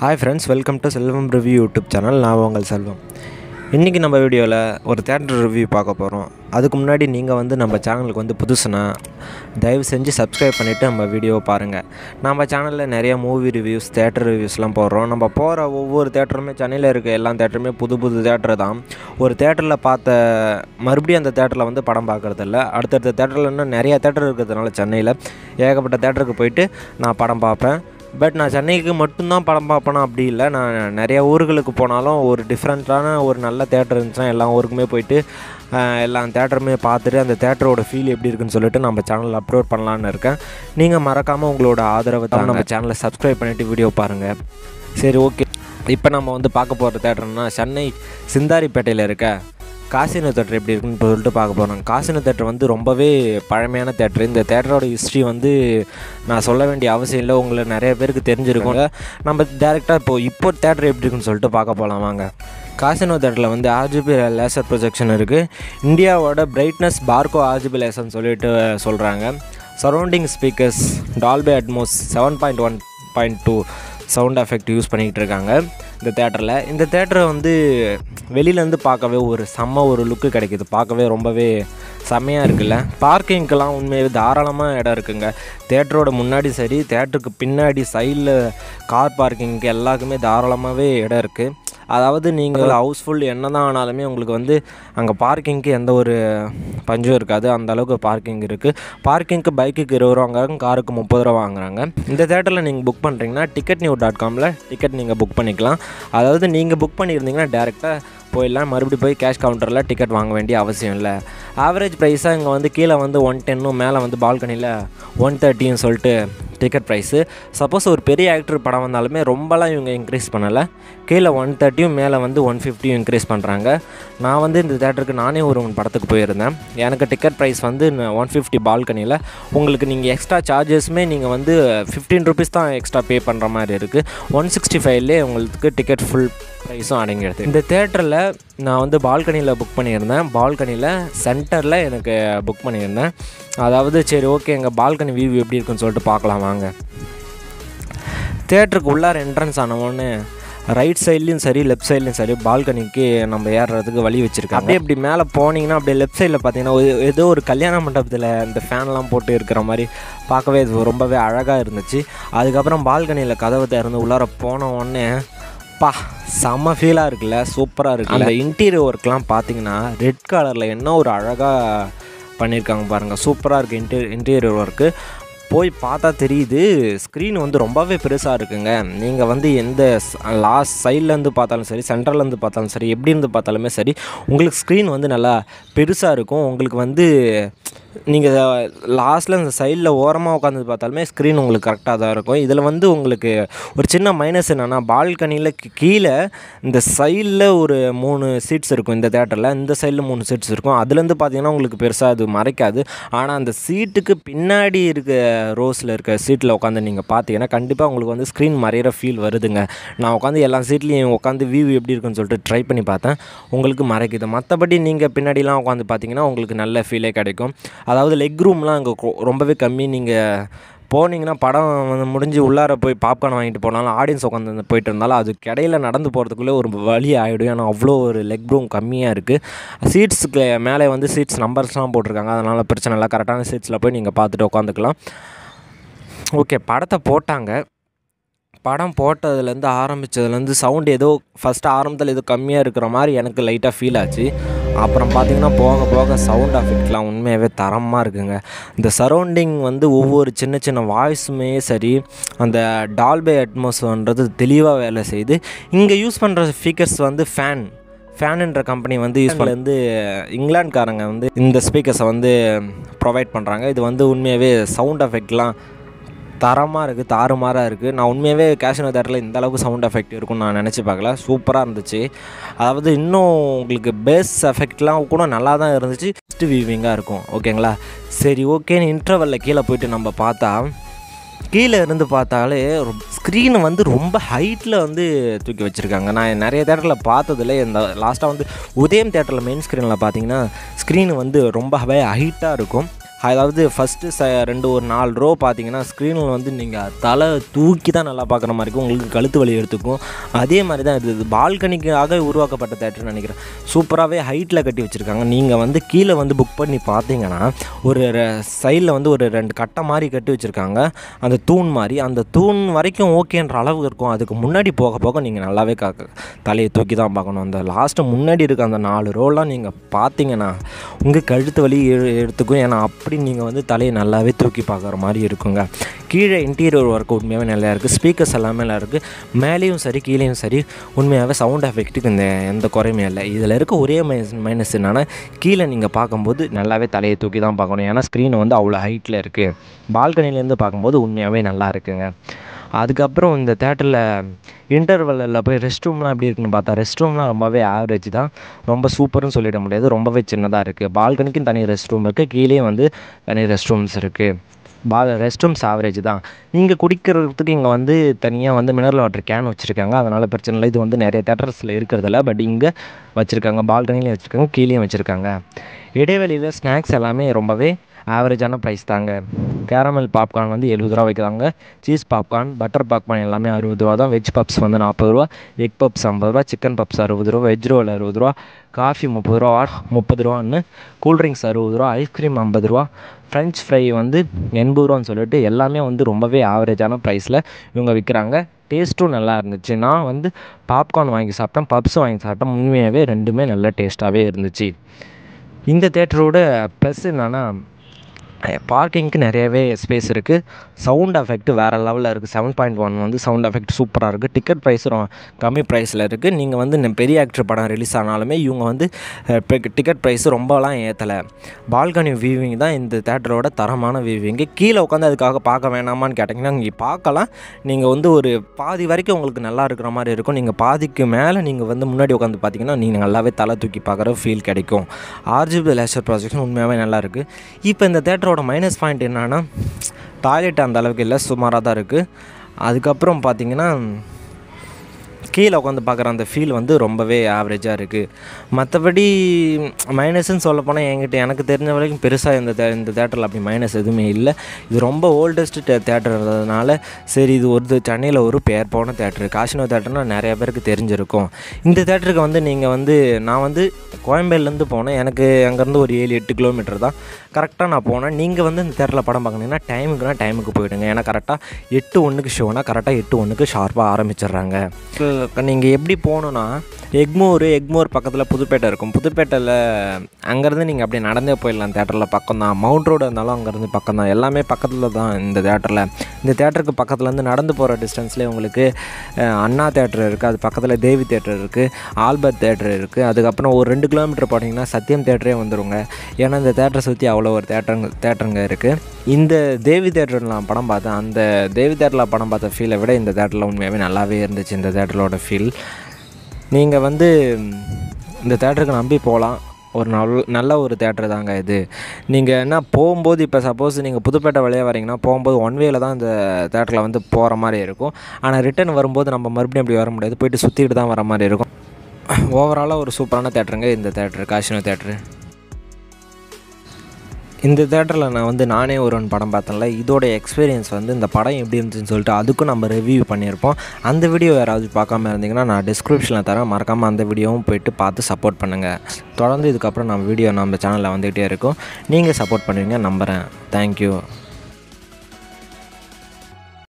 hi friends welcome to Selvam review YouTube channel நான் உங்கள் செல்வம் இன்றைக்கி நம்ம வீடியோவில் ஒரு தேட்டர் ரிவ்யூ பார்க்க போகிறோம் அதுக்கு முன்னாடி நீங்கள் வந்து நம்ம சேனலுக்கு வந்து புதுசுனா தயவு செஞ்சு சப்ஸ்கிரைப் பண்ணிவிட்டு நம்ம வீடியோவை பாருங்கள் நம்ம சேனலில் நிறைய மூவி ரிவ்யூஸ் தேட்டர் ரிவ்யூஸ்லாம் போடுறோம் நம்ம போகிற ஒவ்வொரு தேட்டருமே சென்னையில் இருக்க எல்லா தேட்டருமே புது புது தேட்டர் தான் ஒரு தேட்டரில் பார்த்த மறுபடியும் அந்த தேட்டரில் வந்து படம் பார்க்குறதில்ல அடுத்தடுத்த தேட்டரில் இன்னும் நிறைய தேட்டர் இருக்கிறதுனால சென்னையில் ஏகப்பட்ட தேட்டருக்கு போயிட்டு நான் படம் பார்ப்பேன் பட் நான் சென்னைக்கு மட்டும்தான் படம் பார்ப்பேனா அப்படி இல்லை நான் நிறைய ஊர்களுக்கு போனாலும் ஒரு டிஃப்ரெண்ட்டான ஒரு நல்ல தேட்டர் இருந்துச்சுன்னா எல்லா ஊருக்குமே போயிட்டு ஆஹ், எல்லா தேட்டருமே பார்த்துட்டு அந்த தேட்டரோட ஃபீல் எப்படி இருக்குன்னு சொல்லிட்டு நம்ம சேனலில் அப்லோட் பண்ணலான்னு இருக்கேன் நீங்கள் மறக்காமல் உங்களோட ஆதரவை தான் நம்ம சேனலை சப்ஸ்கிரைப் பண்ணிவிட்டு வீடியோ பாருங்கள் சரி ஓகே இப்போ நம்ம வந்து பார்க்க போகிற தேட்டர்னா சென்னை சிந்தாரிப்பேட்டையில் இருக்க காசினோ தேட்டர் எப்படி இருக்குன்னு சொல்லிட்டு பார்க்க போகிறோம் காசினோ தேட்டர் வந்து ரொம்பவே பழமையான தேட்டர் இந்த தேட்டரோட ஹிஸ்ட்ரி வந்து நான் சொல்ல வேண்டிய அவசியம் இல்லை உங்களை நிறைய பேருக்கு தெரிஞ்சிருக்கும் நம்ம டேரெக்டாக இப்போ இப்போ தேட்டர் எப்படி இருக்குன்னு சொல்லிட்டு பார்க்க போகலாம் வாங்க காசினோ தேட்டரில் வந்து ஆர்ஜிபி லேசர் ப்ரொஜெக்ஷன் இருக்குது இந்தியாவோட பிரைட்னஸ் பார்கோ ஆர்ஜிபி லேசர்னு சொல்லிட்டு சொல்கிறாங்க surrounding speakers Dolby Atmos seven point one point two sound effect use பண்ணிக்கிட்டு இருக்காங்க இந்த தேட்டரில் இந்த தேட்டரை வந்து வெளியிலேருந்து பார்க்கவே ஒரு செம்ம ஒரு லுக்கு கிடைக்கிது பார்க்கவே ரொம்பவே செம்மையாக இருக்குல்ல பார்க்கிங்க்கெல்லாம் உண்மையாகவே தாராளமாக இடம் இருக்குங்க தேட்டரோட முன்னாடி சரி தேட்டருக்கு பின்னாடி சைடில் கார் பார்க்கிங்க்கு எல்லாருக்குமே தாராளமாகவே இடம் இருக்குது அதாவது நீங்கள் ஹவுஸ்ஃபுல் என்ன தான் ஆனாலுமே உங்களுக்கு வந்து அங்கே பார்க்கிங்க்கு எந்த ஒரு பஞ்சும் இருக்காது அந்த அளவுக்கு பார்க்கிங் இருக்குது பார்க்கிங்க்கு பைக்குக்கு இருபது ரூபா வாங்குறாங்க காருக்கு முப்பது ரூபா வாங்குறாங்க இந்த தேட்டரில் நீங்கள் புக் பண்ணுறீங்கன்னா டிக்கெட் நியூ டாட் காமில் டிக்கெட் நீங்கள் புக் பண்ணிக்கலாம் அதாவது நீங்கள் புக் பண்ணியிருந்தீங்கன்னா டேரெக்டாக போயிடலாம் மறுபடியும் போய் கேஷ் கவுண்டரில் டிக்கெட் வாங்க வேண்டிய அவசியம் இல்லை ஆவரேஜ் ப்ரைஸாக இங்கே வந்து கீழே வந்து ஒன் டென்னும் மேலே வந்து பால்கனியில் ஒன் தேர்ட்டின்னு சொல்லிட்டு டிக்கெட் ப்ரைஸு சப்போஸ் ஒரு பெரிய ஆக்டர் படம் வந்தாலுமே ரொம்பலாம் இவங்க இன்க்ரீஸ் பண்ணலை கீழே ஒன் தேர்ட்டியும் மேலே வந்து ஒன் ஃபிஃப்டியும் இன்க்ரீஸ் பண்ணுறாங்க நான் வந்து இந்த தேட்டருக்கு நானே ஒரு ஒன் படத்துக்கு போயிருந்தேன் எனக்கு டிக்கெட் ப்ரைஸ் வந்து ஒன் ஃபிஃப்டி பால்கனியில் உங்களுக்கு நீங்கள் எக்ஸ்ட்ரா சார்ஜஸுமே நீங்கள் வந்து ஃபிஃப்டீன் ருபீஸ் தான் எக்ஸ்ட்ரா பே பண்ணுற மாதிரி இருக்குது ஒன் சிக்ஸ்டி ஃபைவ்லேயே உங்களுக்கு டிக்கெட் ஃபுல் ப்ரைஸும் அடங்கிடுது இந்த தேட்டரில் நான் வந்து பால்கனியில் புக் பண்ணியிருந்தேன் பால்கனியில் சென்டரில் எனக்கு புக் பண்ணியிருந்தேன் அதாவது சரி ஓகே எங்கள் பால்கனி வியூ எப்படி இருக்குன்னு சொல்லிட்டு பார்க்கலாம் வாங்க தேட்டருக்கு உள்ளார என்ட்ரன்ஸ் ஆனவொடனே ரைட் சைட்லேயும் சரி லெஃப்ட் சைட்லேயும் சரி பால்கனிக்கு நம்ம ஏறுறதுக்கு வழி வச்சுருக்காங்க அப்படியே இப்படி மேலே போனீங்கன்னா அப்படியே லெஃப்ட் சைடில் பார்த்தீங்கன்னா ஒரு- ஏதோ ஒரு கல்யாண மண்டபத்தில் இந்த ஃபேன்லாம் போட்டு இருக்கிற மாதிரி பார்க்கவே இது ரொம்பவே அழகாக இருந்துச்சு அதுக்கப்புறம் பால்கனியில் கதவை திறந்து உள்ளார போன உடனே பா செம்ம ஃபீலாக இருக்குல்ல சூப்பராக இருக்குல்ல அந்த இன்டீரியர் ஒர்க்லாம் பார்த்தீங்கன்னா ரெட் கலரில் என்ன ஒரு அழகாக பண்ணியிருக்காங்க பாருங்கள் சூப்பராக இருக்குது இன்டீ இன்டீரியர் ஒர்க்கு போய் பார்த்தா தெரியுது ஸ்க்ரீன் வந்து ரொம்பவே பெருசாக இருக்குங்க நீங்கள் வந்து எந்த லாஸ்ட் சைட்லேருந்து பார்த்தாலும் சரி சென்டர்லேருந்து பார்த்தாலும் சரி எப்படி இருந்து பார்த்தாலுமே சரி உங்களுக்கு ஸ்க்ரீன் வந்து நல்லா பெருசாக இருக்கும் உங்களுக்கு வந்து நீங்கள் லாஸ்ட்டில் இந்த சைடில் ஓரமாக உட்காந்து பார்த்தாலுமே ஸ்க்ரீன் உங்களுக்கு கரெக்டாக தான் இருக்கும் இதில் வந்து உங்களுக்கு ஒரு சின்ன மைனஸ் என்னென்னா பால்கனியில் கீழே இந்த சைடில் ஒரு மூணு சீட்ஸ் இருக்கும் இந்த தேட்டரில் இந்த சைடில் மூணு சீட்ஸ் இருக்கும் அதுலேருந்து பார்த்தீங்கன்னா உங்களுக்கு பெருசாக அது மறைக்காது ஆனால் அந்த சீட்டுக்கு பின்னாடி இருக்க ரோஸில் இருக்க சீட்டில் உட்காந்து நீங்கள் பார்த்தீங்கன்னா கண்டிப்பாக உங்களுக்கு வந்து ஸ்க்ரீன் மறையிற ஃபீல் வருதுங்க நான் உட்காந்து எல்லா சீட்லேயும் உட்காந்து வியூ எப்படி இருக்குன்னு சொல்லிட்டு ட்ரை பண்ணி பார்த்தேன் உங்களுக்கு மறைக்குது மற்றபடி நீங்கள் பின்னாடிலாம் உட்காந்து பார்த்தீங்கன்னா உங்களுக்கு நல்ல ஃபீலே கிடைக்கும் அதாவது லெக் ரூம்லாம் அங்கே ரொம்பவே கம்மி நீங்கள் போனீங்கன்னா படம் வந்து முடிஞ்சு உள்ளார போய் பாப்கார்ன் வாங்கிட்டு போனாலும் ஆடியன்ஸ் உட்காந்து போயிட்டு இருந்தாலும் அது இடையில நடந்து போகிறதுக்குள்ளே ஒரு வழி ஆகிடும் ஏன்னா அவ்வளோ ஒரு லெக் ரூம் கம்மியாக இருக்குது சீட்ஸுக்கு மேலே வந்து சீட்ஸ் நம்பர்ஸ்லாம் போட்டிருக்காங்க அதனால் பிரச்சனை இல்லை கரெக்டான சீட்ஸில் போய் நீங்கள் பார்த்துட்டு உட்காந்துக்கலாம் ஓகே படத்தை போட்டாங்க படம் போட்டதுலேருந்து ஆரம்பித்ததுலேருந்து சவுண்ட் ஏதோ ஃபஸ்ட்டு ஆரம்பத்தில் ஏதோ கம்மியாக இருக்கிற மாதிரி எனக்கு லைட்டாக ஃபீல் ஆச்சு அப்புறம் பார்த்திங்கன்னா போக போக சவுண்ட் எஃபெக்ட்லாம் உண்மையாகவே தரமாக இருக்குங்க இந்த சரௌண்டிங் வந்து ஒவ்வொரு சின்ன சின்ன வாய்ஸுமே சரி அந்த டால்பே அட்மாஸ்ன்றது தெளிவாக வேலை செய்யுது இங்கே யூஸ் பண்ணுற ஸ்பீக்கர்ஸ் வந்து ஃபேன் ஃபேனுன்ற கம்பெனி வந்து யூஸ் வந்து இங்கிலாந்துக்காரங்க வந்து இந்த ஸ்பீக்கர்ஸை வந்து ப்ரொவைட் பண்ணுறாங்க இது வந்து உண்மையாகவே சவுண்ட் எஃபெக்ட்லாம் தரமாக இருக்குது தாறுமாறாக இருக்குது நான் உண்மையாகவே கேஷனோ தேட்டரில் இந்த அளவுக்கு சவுண்ட் எஃபெக்ட் இருக்கும்னு நான் நினச்சி பார்க்கல சூப்பராக இருந்துச்சு அதாவது இன்னும் உங்களுக்கு பேஸ் எஃபெக்ட்லாம் கூட நல்லா தான் இருந்துச்சு ஃபஸ்ட்டு வியூவிங்காக இருக்கும் ஓகேங்களா சரி ஓகேன்னு இன்டர்வலில் கீழே போயிட்டு நம்ம பார்த்தா கீழே இருந்து பார்த்தாலே ஸ்க்ரீனை வந்து ரொம்ப ஹைட்டில் வந்து தூக்கி வச்சுருக்காங்க நான் நிறைய தேட்டரில் பார்த்ததில்ல இந்த லாஸ்ட்டாக வந்து உதயம் தேட்டரில் மெயின் ஸ்க்ரீனில் பார்த்தீங்கன்னா ஸ்க்ரீன் வந்து ரொம்பவே ஹைட்டாக இருக்கும் அதாவது ஃபஸ்ட்டு ச ரெண்டு ஒரு நாலு ரோ பார்த்தீங்கன்னா ஸ்க்ரீனில் வந்து நீங்கள் தலை தூக்கி தான் நல்லா பார்க்குற மாதிரி இருக்கும் உங்களுக்கு கழுத்து வலி எடுத்துக்கும் அதே மாதிரி தான் இது பால்கனிக்காக உருவாக்கப்பட்ட தேட்டர்னு நினைக்கிறேன் சூப்பராகவே ஹைட்டில் கட்டி வச்சுருக்காங்க நீங்கள் வந்து கீழே வந்து புக் பண்ணி பார்த்தீங்கன்னா ஒரு சைடில் வந்து ஒரு ரெண்டு கட்டை மாதிரி கட்டி வச்சுருக்காங்க அந்த தூண் மாதிரி அந்த தூண் வரைக்கும் ஓகேன்ற அளவு இருக்கும் அதுக்கு முன்னாடி போக போக நீங்கள் நல்லாவே கா தலையை தூக்கி தான் பார்க்கணும் அந்த லாஸ்ட்டு முன்னாடி இருக்க அந்த நாலு ரோலாம் நீங்கள் பார்த்தீங்கன்னா உங்கள் கழுத்து வலி எ- எடுத்துக்கும் ஏன்னா அப்படி நீங்கள் வந்து தலையை நல்லாவே தூக்கி பார்க்குற மாதிரி இருக்குங்க கீழே இன்டீரியர் ஒர்க் உண்மையாகவே நல்லா இருக்குது ஸ்பீக்கர்ஸ் எல்லாமே நல்லா இருக்குது மேலேயும் சரி கீழேயும் சரி உண்மையாகவே சவுண்ட் எஃபெக்ட்டுக்கு இந்த எந்த குறையுமே இல்லை இதில் இருக்க ஒரே மைனஸ் மைனஸ் என்னென்னா கீழே நீங்கள் பார்க்கும்போது நல்லாவே தலையை தூக்கி தான் பார்க்கணும் ஏன்னா ஸ்க்ரீன் வந்து அவ்வளோ ஹைட்டில் இருக்குது பால்கனிலேருந்து பார்க்கும்போது உண்மையாகவே நல்லா இருக்குங்க அதுக்கப்புறம் இந்த தேட்டரில் இன்டர்வலில் போய் ரெஸ்ட் ரூம்லாம் எப்படி இருக்குன்னு பார்த்தா ரெஸ்ட் ரூம்லாம் ரொம்பவே ஆவரேஜ் தான் ரொம்ப சூப்பர்னு சொல்லிட முடியாது ரொம்பவே சின்னதாக இருக்குது பால்கனிக்கும் தனி ரெஸ்ட் ரூம் இருக்குது கீழே வந்து தனி ரெஸ்ட் ரூம்ஸ் இருக்குது பா ரெஸ்ட் ரூம்ஸ் ஆவரேஜ் தான் இங்கே குடிக்கிறதுக்கு இங்கே வந்து தனியாக வந்து மினரல் வாட்டர் கேன் வச்சுருக்காங்க அதனால் பிரச்சனை இல்லை இது வந்து நிறைய தேட்டர்ஸில் இருக்கிறதில்ல பட் இங்கே வச்சுருக்காங்க பால்கனிலையும் வச்சுருக்காங்க கீழேயும் வச்சுருக்காங்க இடைவெளியில் ஸ்நாக்ஸ் எல்லாமே ரொம்பவே ஆவரேஜான ப்ரைஸ் தாங்க கேரமல் பாப்கார்ன் வந்து எழுபது ரூபா வைக்கிறாங்க சீஸ் பாப்கார்ன் பட்டர் பாப்கார்ன் எல்லாமே அறுபது ரூபா தான் வெஜ் பப்ஸ் வந்து நாற்பது ரூபா எக் பப்ஸ் ஐம்பது ரூபா சிக்கன் பப்ஸ் அறுபது ரூபா வெஜ் ரோல் அறுபது ரூபா காஃபி முப்பது ரூபா முப்பது ரூபான்னு கூல்ட்ரிங்க்ஸ் அறுபது ரூபா ஐஸ்கிரீம் ஐம்பது ரூபா ஃப்ரெஞ்ச் ஃப்ரை வந்து எண்பது ரூபான்னு சொல்லிட்டு எல்லாமே வந்து ரொம்பவே ஆவரேஜான ப்ரைஸில் இவங்க விற்கிறாங்க டேஸ்ட்டும் நல்லா இருந்துச்சு நான் வந்து பாப்கார்ன் வாங்கி சாப்பிட்டேன் பப்ஸும் வாங்கி சாப்பிட்டேன் உண்மையாகவே ரெண்டுமே நல்ல டேஸ்ட்டாகவே இருந்துச்சு இந்த தேட்டரோட ப்ளஸ் என்னென்னா பார்க்கிங்க்கு நிறையவே ஸ்பேஸ் இருக்குது சவுண்ட் எஃபெக்ட் வேறு லெவலில் இருக்குது செவன் பாயிண்ட் ஒன் வந்து சவுண்ட் எஃபெக்ட் சூப்பராக இருக்குது டிக்கெட் ப்ரைஸும் கம்மி ப்ரைஸில் இருக்குது நீங்கள் வந்து இந்த பெரிய ஆக்டர் படம் ரிலீஸ் ஆனாலுமே இவங்க வந்து டிக்கெட் ப்ரைஸ் ரொம்பலாம் ஏற்றலை பால்கனி வியூவிங் தான் இந்த தேட்டரோட தரமான வியூவிங்கு கீழே உட்காந்து அதுக்காக பார்க்க வேணாமான்னு கேட்டிங்கன்னா நீங்கள் பார்க்கலாம் நீங்கள் வந்து ஒரு பாதி வரைக்கும் உங்களுக்கு நல்லா இருக்கிற மாதிரி இருக்கும் நீங்கள் பாதிக்கு மேலே நீங்கள் வந்து முன்னாடி உட்காந்து பார்த்தீங்கன்னா நீங்கள் நல்லாவே தலை தூக்கி பார்க்குற ஃபீல் கிடைக்கும் ஆர்ஜிபி லேசர் ப்ராஜெக்ஷன் உண்மையாகவே நல்லா இருக்குது இப்போ இந்த தேட்டரோட மைனஸ் பாயிண்ட் என்னன்னா டாய்லெட் அந்த அளவுக்கு இல்லை சுமாராக தான் இருக்குது அதுக்கப்புறம் பார்த்தீங்கன்னா கீழே உட்காந்து பார்க்குற அந்த ஃபீல் வந்து ரொம்பவே ஆவரேஜாக இருக்குது மற்றபடி மைனஸ்ன்னு சொல்ல போனால் என்கிட்ட எனக்கு தெரிஞ்ச வரைக்கும் பெருசாக இந்த தே இந்த தேட்டரில் அப்படி மைனஸ் எதுவுமே இல்லை இது ரொம்ப ஓல்டஸ்ட் தேட்டர்ன்றதுனால சரி இது ஒரு சென்னையில் ஒரு பேர் போன தேட்டரு காசினோ தேட்டர்னால் நிறைய பேருக்கு தெரிஞ்சிருக்கும் இந்த தேட்டருக்கு வந்து நீங்கள் வந்து நான் வந்து கோயம்பேடுலேருந்து போனேன் எனக்கு அங்கேருந்து ஒரு ஏழு எட்டு கிலோமீட்டர் தான் கரெக்டாக நான் போனேன் நீங்கள் வந்து இந்த தேட்டரில் படம் பார்க்கணுன்னா டைமுக்குனா டைமுக்கு போயிடுங்க ஏன்னா கரெக்டாக எட்டு ஒன்றுக்கு ஷோனா கரெக்டாக எட்டு ஒன்றுக்கு ஷார்ப்பாக ஆரம்பிச்சிடுறாங்க நீங்கள் எப்படி போகணுன்னா எக்மோர் எக்மோர் பக்கத்தில் புதுப்பேட்டை இருக்கும் புதுப்பேட்டையில் அங்கேருந்து நீங்கள் அப்படியே நடந்தே போயிடலாம் தேட்டரில் பக்கம் தான் மவுண்ட் ரோடு இருந்தாலும் அங்கேருந்து பக்கம் தான் எல்லாமே பக்கத்தில் தான் இந்த தேட்டரில் இந்த தேட்டருக்கு பக்கத்துலேருந்து நடந்து போகிற டிஸ்டன்ஸ்லேயே உங்களுக்கு அஹ், அண்ணா தேட்டர் இருக்குது அது பக்கத்தில் தேவி தேட்டர் இருக்குது ஆல்பர்ட் தேட்டர் இருக்குது அதுக்கப்புறம் ஒரு ரெண்டு கிலோமீட்டர் போனீங்கன்னா சத்யம் தேட்டரே வந்துருங்க ஏன்னா இந்த தேட்டரை சுற்றி அவ்வளோ ஒரு தேட்டருங்க தேட்டருங்க இருக்குது இந்த தேவி தேட்டரில் நான் படம் பார்த்தேன் அந்த தேவி தேட்டரில் படம் பார்த்த ஃபீலை விட இந்த தேட்டரில் உண்மையாகவே நல்லாவே இருந்துச்சு இந்த தேட்டரோட ஃபீல் நீங்கள் வந்து இந்த தேட்டருக்கு நம்பி போகலாம் ஒரு நல்ல நல்ல ஒரு தேட்டர் தாங்க இது நீங்கள் என்ன போகும்போது இப்போ சப்போஸ் நீங்கள் புதுப்பேட்டை வழியாக வரீங்கன்னா போகும்போது ஒன் வேல தான் இந்த தேட்டரில் வந்து போகிற மாதிரி இருக்கும் ஆனால் ரிட்டர்ன் வரும்போது நம்ம மறுபடியும் அப்படி வர முடியாது போயிட்டு சுற்றிட்டு தான் வர மாதிரி இருக்கும் ஓவராலாக ஒரு சூப்பரான தேட்டருங்க இந்த தேட்டரு காசினோ தேட்டரு இந்த தேட்டரில் நான் வந்து நானே ஒரு ஒன் படம் பார்த்தேன்ல இதோட எக்ஸ்பீரியன்ஸ் வந்து இந்த படம் எப்படி இருந்துச்சுன்னு சொல்லிட்டு அதுக்கும் நம்ம ரிவ்யூ பண்ணியிருப்போம் அந்த வீடியோ யாராவது பார்க்காம இருந்தீங்கன்னா நான் டிஸ்கிரிப்ஷனில் தரேன் மறக்காமல் அந்த வீடியோவும் போயிட்டு பார்த்து சப்போர்ட் பண்ணுங்கள் தொடர்ந்து இதுக்கப்புறம் நம்ம வீடியோ நம்ம சேனலில் வந்துகிட்டே இருக்கும் நீங்கள் சப்போர்ட் பண்ணுவீங்க நம்புகிறேன் தேங்க்யூ